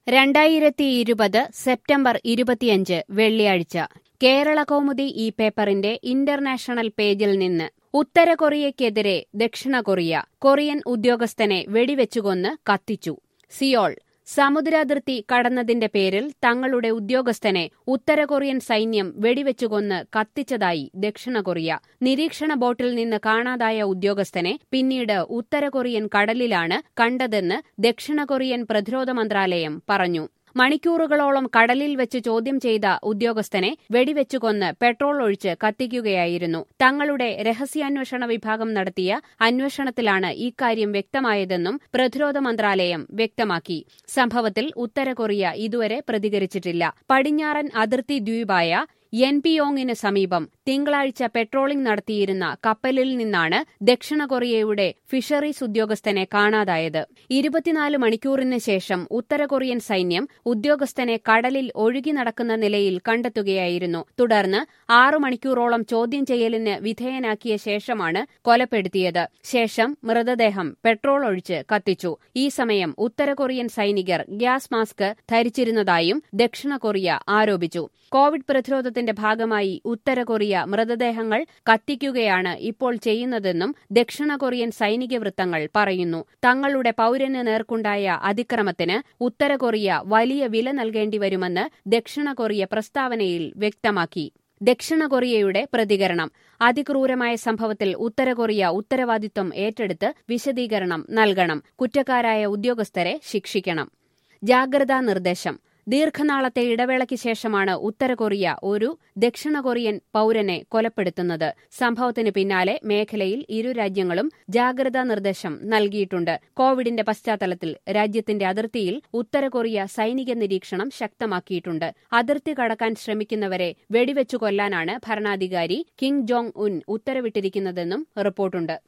രണ്ടായിരത്തി ഇരുപത് സെപ്റ്റംബർ ഇരുപത്തിയഞ്ച് വെള്ളിയാഴ്ച കേരള കൗമുദി ഈ പേപ്പറിന്റെ ഇന്റർനാഷണൽ പേജിൽ നിന്ന് ഉത്തര കൊറിയയ്ക്കെതിരെ ദക്ഷിണ കൊറിയ കൊറിയൻ ഉദ്യോഗസ്ഥനെ വെടിവെച്ചുകൊന്ന് കത്തിച്ചു സിയോൾ സമുദ്രാതിർത്തി കടന്നതിന്റെ പേരിൽ തങ്ങളുടെ ഉദ്യോഗസ്ഥനെ ഉത്തര കൊറിയൻ സൈന്യം വെടിവെച്ചുകൊന്ന് കത്തിച്ചതായി ദക്ഷിണ കൊറിയ നിരീക്ഷണ ബോട്ടിൽ നിന്ന് കാണാതായ ഉദ്യോഗസ്ഥനെ പിന്നീട് ഉത്തര കൊറിയൻ കടലിലാണ് കണ്ടതെന്ന് ദക്ഷിണ കൊറിയൻ പ്രതിരോധ മന്ത്രാലയം പറഞ്ഞു മണിക്കൂറുകളോളം കടലിൽ വെച്ച് ചോദ്യം ചെയ്ത ഉദ്യോഗസ്ഥനെ വെടിവെച്ചുകൊന്ന് പെട്രോൾ ഒഴിച്ച് കത്തിക്കുകയായിരുന്നു തങ്ങളുടെ രഹസ്യാന്വേഷണ വിഭാഗം നടത്തിയ അന്വേഷണത്തിലാണ് ഇക്കാര്യം വ്യക്തമായതെന്നും പ്രതിരോധ മന്ത്രാലയം വ്യക്തമാക്കി സംഭവത്തിൽ ഉത്തര കൊറിയ ഇതുവരെ പ്രതികരിച്ചിട്ടില്ല പടിഞ്ഞാറൻ അതിർത്തി ദ്വീപായ യെൻപിയോങ്ങിന് സമീപം തിങ്കളാഴ്ച പെട്രോളിംഗ് നടത്തിയിരുന്ന കപ്പലിൽ നിന്നാണ് ദക്ഷിണ കൊറിയയുടെ ഫിഷറീസ് ഉദ്യോഗസ്ഥനെ കാണാതായത് ഇരുപത്തിനാല് മണിക്കൂറിന് ശേഷം ഉത്തര കൊറിയൻ സൈന്യം ഉദ്യോഗസ്ഥനെ കടലിൽ ഒഴുകി നടക്കുന്ന നിലയിൽ കണ്ടെത്തുകയായിരുന്നു തുടർന്ന് ആറു മണിക്കൂറോളം ചോദ്യം ചെയ്യലിന് വിധേയനാക്കിയ ശേഷമാണ് കൊലപ്പെടുത്തിയത് ശേഷം മൃതദേഹം പെട്രോൾ ഒഴിച്ച് കത്തിച്ചു ഈ സമയം ഉത്തര കൊറിയൻ സൈനികർ ഗ്യാസ് മാസ്ക് ധരിച്ചിരുന്നതായും ദക്ഷിണ കൊറിയ ആരോപിച്ചു കോവിഡ് പ്രതിരോധത്തിന്റെ ഭാഗമായി ഉത്തര കൊറിയ മൃതദേഹങ്ങൾ കത്തിക്കുകയാണ് ഇപ്പോൾ ചെയ്യുന്നതെന്നും ദക്ഷിണ കൊറിയൻ സൈനിക വൃത്തങ്ങൾ പറയുന്നു തങ്ങളുടെ പൌരന് നേർക്കുണ്ടായ അതിക്രമത്തിന് ഉത്തര കൊറിയ വലിയ വില നൽകേണ്ടി വരുമെന്ന് ദക്ഷിണ കൊറിയ പ്രസ്താവനയിൽ വ്യക്തമാക്കി ദക്ഷിണ കൊറിയയുടെ പ്രതികരണം അതിക്രൂരമായ സംഭവത്തിൽ ഉത്തര കൊറിയ ഉത്തരവാദിത്വം ഏറ്റെടുത്ത് വിശദീകരണം നൽകണം കുറ്റക്കാരായ ഉദ്യോഗസ്ഥരെ ശിക്ഷിക്കണം ജാഗ്രതാ നിർദ്ദേശം ദീർഘനാളത്തെ ഇടവേളയ്ക്ക് ശേഷമാണ് ഉത്തര കൊറിയ ഒരു ദക്ഷിണ കൊറിയൻ പൌരനെ കൊലപ്പെടുത്തുന്നത് സംഭവത്തിന് പിന്നാലെ മേഖലയിൽ ഇരു രാജ്യങ്ങളും ജാഗ്രതാ നിർദ്ദേശം നൽകിയിട്ടുണ്ട് കോവിഡിന്റെ പശ്ചാത്തലത്തിൽ രാജ്യത്തിന്റെ അതിർത്തിയിൽ ഉത്തര കൊറിയ സൈനിക നിരീക്ഷണം ശക്തമാക്കിയിട്ടുണ്ട് അതിർത്തി കടക്കാൻ ശ്രമിക്കുന്നവരെ വെടിവെച്ചു കൊല്ലാനാണ് ഭരണാധികാരി കിം ജോങ് ഉൻ ഉത്തരവിട്ടിരിക്കുന്നതെന്നും റിപ്പോർട്ടുണ്ട്